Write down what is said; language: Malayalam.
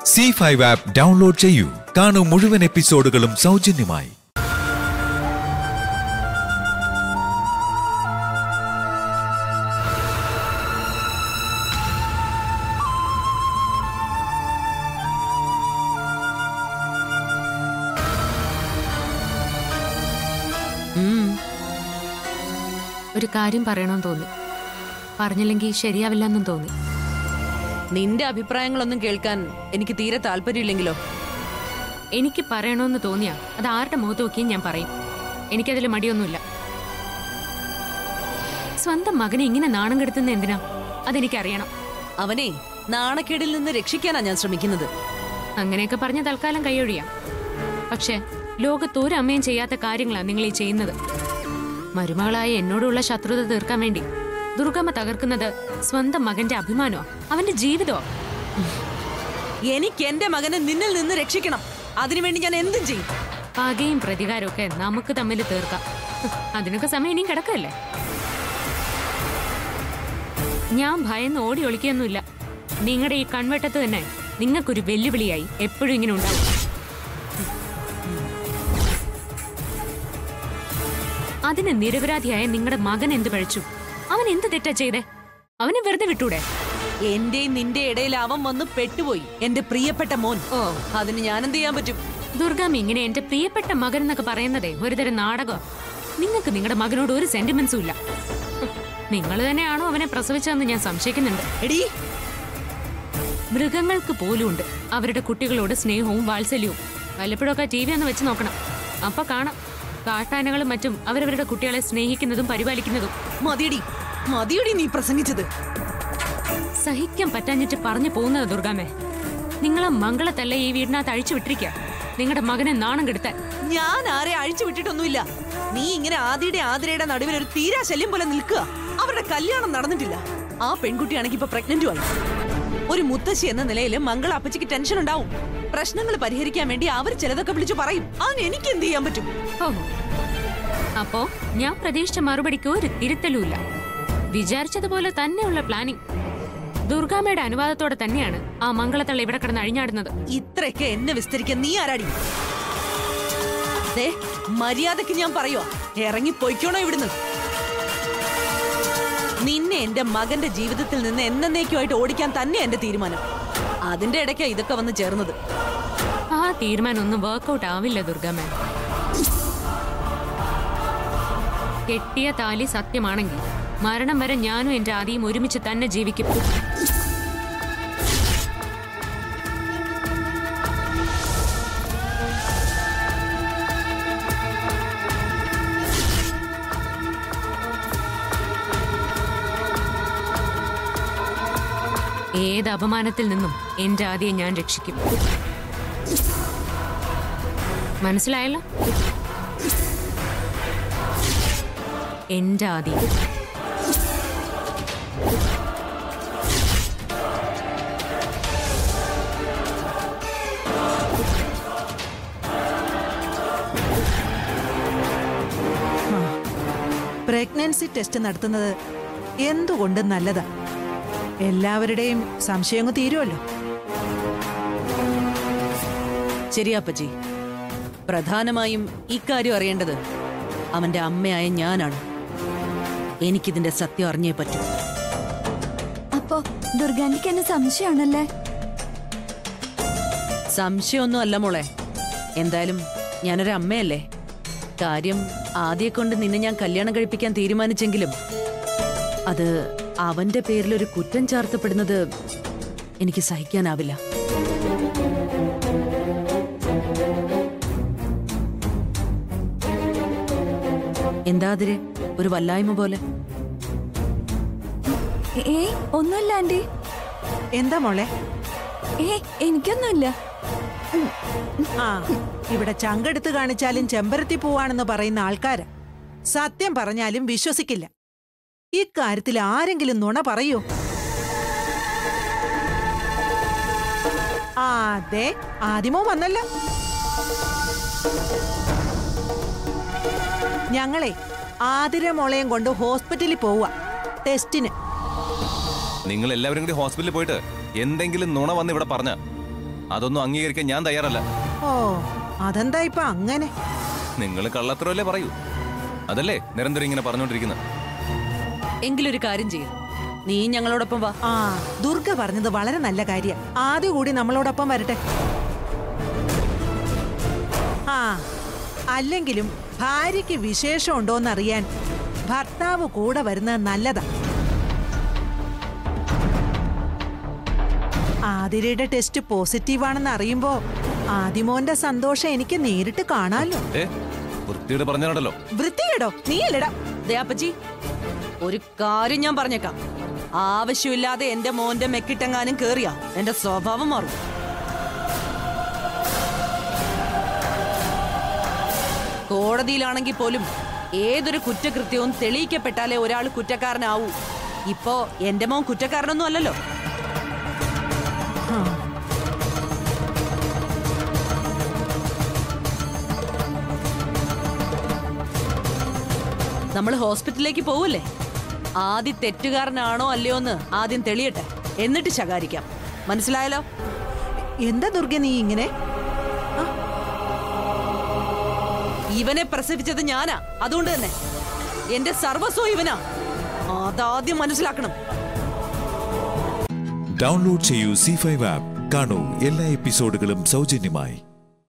സി ഫൈവ് ആപ്പ് ഡൗൺലോഡ് ചെയ്യൂ കാണൂ മുഴുവൻ എപ്പിസോഡുകളും സൗജന്യമായി ഒരു കാര്യം പറയണമെന്ന് തോന്നി പറഞ്ഞില്ലെങ്കിൽ ശരിയാവില്ലെന്നും തോന്നി നിന്റെ അഭിപ്രായങ്ങളൊന്നും കേൾക്കാൻ എനിക്ക് തീരെ താല്പര്യമില്ലെങ്കിലോ എനിക്ക് പറയണമെന്ന് തോന്നിയാ അത് ആരുടെ മുഖത്ത് നോക്കിയും ഞാൻ പറയും എനിക്കതിൽ മടിയൊന്നുമില്ല സ്വന്തം മകനെ ഇങ്ങനെ നാണം കെടുത്തുന്ന എന്തിനാ അതെനിക്കറിയണം അവനെ നാണക്കേടിൽ നിന്ന് രക്ഷിക്കാനാ ഞാൻ ശ്രമിക്കുന്നത് അങ്ങനെയൊക്കെ പറഞ്ഞ തൽക്കാലം കൈയൊഴിയാം പക്ഷെ ലോകത്ത് ഒരു അമ്മയും ചെയ്യാത്ത കാര്യങ്ങളാ നിങ്ങൾ ഈ ചെയ്യുന്നത് മരുമകളായ എന്നോടുള്ള ശത്രുത തീർക്കാൻ വേണ്ടി ദുർഗമ്മ തകർക്കുന്നത് സ്വന്തം മകന്റെ അഭിമാനോ അവന്റെ ജീവിതമോ എനിക്ക് എന്റെ മകനെ നിന്നിൽ നിന്ന് രക്ഷിക്കണം അതിനുവേണ്ടി ഞാൻ എന്തും ചെയ്യും പകയും പ്രതികാരവും ഒക്കെ നമുക്ക് തമ്മിൽ തീർക്കാം ഹ്, അതിനൊക്കെ സമയം ഇനിയും കിടക്കല്ലേ ഞാൻ ഭയന്ന് ഓടി ഒളിക്കൊന്നുമില്ല നിങ്ങളുടെ ഈ കൺവെട്ടത്ത് തന്നെ നിങ്ങൾക്കൊരു വെല്ലുവിളിയായി എപ്പോഴും ഇങ്ങനെ ഉണ്ടാവും അതിന് നിരപരാധിയായ നിങ്ങളുടെ മകൻ എന്ത് പഴിച്ചു അവൻ എന്ത് തെറ്റാ ചെയ്തേ അവനെ വെറുതെ വിട്ടൂടെ എന്റെയും നിന്റെ ഇടയിൽ അവൻ വന്ന് പെട്ടുപോയി എന്റെ പ്രിയപ്പെട്ട മോൻ ഓ അതിന് ഞാൻ എന്ത് ചെയ്യാൻ പറ്റും ദുർഗാമി ഇങ്ങനെ എന്റെ പ്രിയപ്പെട്ട മകൻ എന്നൊക്കെ പറയുന്നതേ ഒരുതരം നാടകം നിങ്ങൾക്ക് നിങ്ങളുടെ മകനോട് ഒരു സെന്റിമെന്റ്സും ഇല്ല നിങ്ങൾ തന്നെയാണോ അവനെ പ്രസവിച്ചതെന്ന് ഞാൻ സംശയിക്കുന്നുണ്ട് എടീ മൃഗങ്ങൾക്ക് പോലും ഉണ്ട് അവരുടെ കുട്ടികളോട് സ്നേഹവും വാത്സല്യവും വല്ലപ്പോഴൊക്കെ ടി വി ഒന്ന് വെച്ച് നോക്കണം അപ്പൊ കാണാം കാട്ടാനകളും മറ്റും അവരവരുടെ കുട്ടികളെ സ്നേഹിക്കുന്നതും പരിപാലിക്കുന്നതും മതിയടി മതിയടി നീ പ്രസംഗിച്ചത് സഹിക്കാൻ പറ്റാഞ്ഞിട്ട് പറഞ്ഞു പോകുന്നത് ദുർഗാമേ നിങ്ങളെ മംഗളത്തല്ല ഈ വീടിനകത്ത് അഴിച്ചു വിട്ടിരിക്കുക നിങ്ങളുടെ മകനെ നാണം കെടുത്താൻ ഞാൻ ആരെ അഴിച്ചു വിട്ടിട്ടൊന്നുമില്ല നീ ഇങ്ങനെ ആദിയുടെ ആതിരയുടെ നടുവിൽ ഒരു തീരാ ശല്യം പോലെ നിൽക്കുക അവരുടെ കല്യാണം നടന്നിട്ടില്ല ആ പെൺകുട്ടിയാണെങ്കിൽ ഇപ്പൊ പ്രഗ്നന്റും ആയി ഒരു മുത്തശ്ശി എന്ന നിലയിൽ മംഗള അപ്പച്ചിക്ക് ടെൻഷൻ ഉണ്ടാവും പ്രശ്നങ്ങൾ പരിഹരിക്കാൻ വേണ്ടി അവർ ചിലതൊക്കെ വിളിച്ചു പറയും അതിന് എനിക്ക് എന്ത് ചെയ്യാൻ പറ്റും ഓ അപ്പോ ഞാൻ പ്രതീക്ഷിച്ച മറുപടിക്ക് ഒരു തിരുത്തലുമില്ല വിചാരിച്ചതുപോലെ തന്നെയുള്ള പ്ലാനിങ് ദുർഗാമ്മയുടെ അനുവാദത്തോടെ തന്നെയാണ് ആ മംഗളത്തള്ള ഇവിടെ കിടന്ന് അഴിഞ്ഞാടുന്നത് ഇത്രയൊക്കെ എന്നെ വിസ്തരിക്കാൻ നീ ആരാടി ദേ, മര്യാദക്ക് ഞാൻ പറയുവാ ഇറങ്ങി പൊയ്ക്കോണോ ഇവിടുന്ന് നിന്നെ എന്റെ മകന്റെ ജീവിതത്തിൽ നിന്ന് എന്നേക്കുമായിട്ട് ഓടിക്കാൻ തന്നെ എന്റെ തീരുമാനം അതിന്റെ ഇടയ്ക്കാ ഇതൊക്കെ വന്ന് ചേർന്നത് ആ തീരുമാനം ഒന്നും വർക്കൗട്ട് ആവില്ല ദുർഗാമ്മ കെട്ടിയ താലി സത്യമാണെങ്കിൽ മരണം വരെ ഞാനും എന്റെ ആദിയും ഒരുമിച്ച് തന്നെ ജീവിക്കും ഏത് അപമാനത്തിൽ നിന്നും എന്റെ ആദിയെ ഞാൻ രക്ഷിക്കും മനസ്സിലായല്ലോ എന്റെ ആദി പ്രഗ്നൻസി ടെസ്റ്റ് നടത്തുന്നത് എന്തുകൊണ്ട് നല്ലതാ എല്ലാവരുടെയും സംശയങ്ങൾ തീരുമല്ലോ ശരിയാപ്പച്ചി പ്രധാനമായും ഇക്കാര്യം അറിയേണ്ടത് അവന്റെ അമ്മയായ ഞാനാണ് എനിക്കിതിന്റെ സത്യം അറിഞ്ഞേ പറ്റൂ അപ്പോ ദുർഗാന്റിക്ക് എന്നെ സംശയമാണല്ലേ സംശയമൊന്നും അല്ല മോളെ എന്തായാലും ഞാനൊരു അമ്മയല്ലേ കാര്യം ആദ്യെ കൊണ്ട് നിന്നെ ഞാൻ കല്യാണം കഴിപ്പിക്കാൻ തീരുമാനിച്ചെങ്കിലും അത് അവന്റെ പേരിൽ ഒരു കുറ്റം ചാർത്തപ്പെടുന്നത് എനിക്ക് സഹിക്കാനാവില്ല എന്താ അതിര് ഒരു വല്ലായ്മ പോലെ ഏയ് ഒന്നുമില്ല ആന്റി എന്താ മോളെ ഏ എനിക്കൊന്നുമില്ല ആ ഇവിടെ ചങ്കെടുത്ത് കാണിച്ചാലും ചെമ്പരത്തി പൂവാണെന്ന് പറയുന്ന ആൾക്കാര് സത്യം പറഞ്ഞാലും വിശ്വസിക്കില്ല ഇക്കാര്യത്തിൽ ആരെങ്കിലും നുണ പറയൂ ആ അതെ ആദിമോ വന്നല്ലോ ഞങ്ങളെ ആതിര മോളെയും കൊണ്ട് ഹോസ്പിറ്റലിൽ പോവുക ടെസ്റ്റിന് നിങ്ങൾ എല്ലാവരും കൂടി ഹോസ്പിറ്റലിൽ പോയിട്ട് എന്തെങ്കിലും നുണ വന്ന് ഇവിടെ പറഞ്ഞ അതൊന്നും അംഗീകരിക്കാൻ ഞാൻ തയ്യാറല്ല ഓ അതെന്താ ഇപ്പൊ അങ്ങനെ നിങ്ങൾ കള്ളത്തരമല്ലേ പറയൂ അതല്ലേ നിരന്തരം ഇങ്ങനെ പറഞ്ഞുകൊണ്ടിരിക്കുന്നത് എങ്കിലൊരു കാര്യം ചെയ്യും നീ ഞങ്ങളോടൊപ്പം വാ ആ ദുർഗ പറഞ്ഞത് വളരെ നല്ല കാര്യം ആദ്യം കൂടി നമ്മളോടൊപ്പം വരട്ടെ ആ അല്ലെങ്കിലും ഭാര്യയ്ക്ക് വിശേഷം ഉണ്ടോന്നറിയാൻ ഭർത്താവ് കൂടെ വരുന്നത് നല്ലതാ ആതിരയുടെ ടെസ്റ്റ് പോസിറ്റീവാണെന്ന് അറിയുമ്പോ ആദിമോന്റെ സന്തോഷം എനിക്ക് നേരിട്ട് കാണാലോ ഏ വൃത്തിയോട് പറഞ്ഞാണല്ലോ വൃത്തികേടോ നീയല്ലടാ ദേ അപ്പച്ചി ഒരു കാര്യം ഞാൻ പറഞ്ഞേക്കാം ആവശ്യമില്ലാതെ എന്റെ മോന്റെ മെക്കിട്ടെങ്ങാനും കേറിയാ എന്റെ സ്വഭാവം മാറും കോടതിയിലാണെങ്കിൽ പോലും ഏതൊരു കുറ്റകൃത്യവും തെളിയിക്കപ്പെട്ടാലേ ഒരാൾ കുറ്റക്കാരനാവൂ ഇപ്പോ എന്റെ മോൻ കുറ്റക്കാരനൊന്നും അല്ലല്ലോ നമ്മൾ ഹോസ്പിറ്റലിലേക്ക് പോവല്ലേ ആദ്യം തെറ്റുകാരനാണോ അല്ലയോ എന്ന് ആദ്യം തെളിയട്ടെ എന്നിട്ട് ശകാരിക്കാം മനസ്സിലായല്ലോ എന്താ ദുർഗ നീ ഇങ്ങനെ ഇവനെ പ്രസവിച്ചത് ഞാനാ അതുകൊണ്ട് തന്നെ എന്റെ സർവസ്വം ഇവനാ അതാദ്യം മനസ്സിലാക്കണം ഡൗൺലോഡ് ചെയ്യൂ സി ഫൈവ് ആപ്പ് കാണൂ എല്ലാ എപ്പിസോഡുകളും സൗജന്യമായി